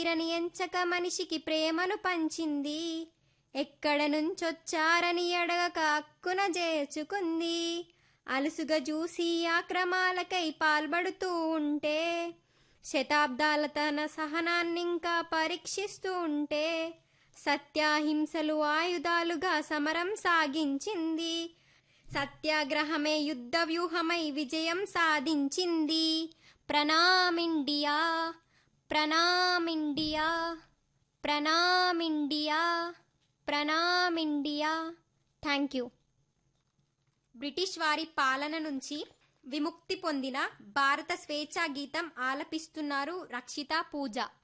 తీరని ఎంచక మనిషికి ప్రేమను పంచింది ఎక్కడ నుంచొచ్చారని అడగక అక్కున చేర్చుకుంది అలుసుగా చూసి ఆక్రమాలకై పాల్పడుతూ ఉంటే శతాబ్దాల తన సహనాన్నింకా పరీక్షిస్తూ ఉంటే సత్యాహింసలు ఆయుధాలుగా సమరం సాగించింది సత్యాగ్రహమే యుద్ధ వ్యూహమై విజయం సాధించింది Pranam India Pranam India Pranam India Pranam India thank you British వారి పాలన నుంచి విముక్తి పొందిన భారత స్వేచ్ఛా గీతం ఆలపిస్తున్నారు రక్షిత పూజ